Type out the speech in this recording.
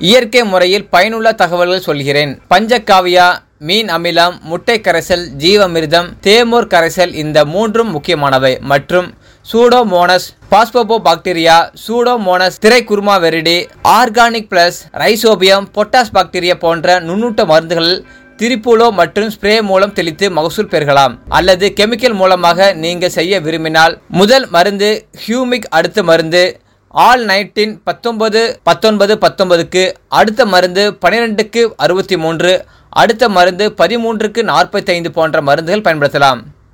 இயற்கை முறையில் பயனுள்ள தகவல்கள் சொல்கிறேன் பஞ்சகாவியா மீன் அமிலம் முட்டை கரைசல் ஜீவமிர்தம் தேமூர் கரைசல் இந்த மூன்றும் முக்கியமானவை மற்றும் சூடோமோனஸ் பாஸ்போபோ பாக்டீரியா சூடோமோனஸ் திரைக்குருமா viride organic plus rhizobium potash bacteria போன்ற நுண்ணூட்ட மருந்துகள் திரிப்புலோ மற்றும் ஸ்ப்ரே மூலம் தெளித்து மகசூல் பெறுகலாம் அல்லது கெமிக்கல் மூலமாக நீங்க செய்ய விரும்பினால் முதல் மருந்து ஹியூமிக் அடுத்த மருந்து ஆல் நைன்டீன் பத்தொன்பது பத்தொன்பது பத்தொன்பதுக்கு அடுத்த மருந்து பன்னிரெண்டுக்கு அறுபத்தி மூன்று அடுத்த மருந்து பதிமூன்றுக்கு நாற்பத்தைந்து போன்ற மருந்துகள் பயன்படுத்தலாம்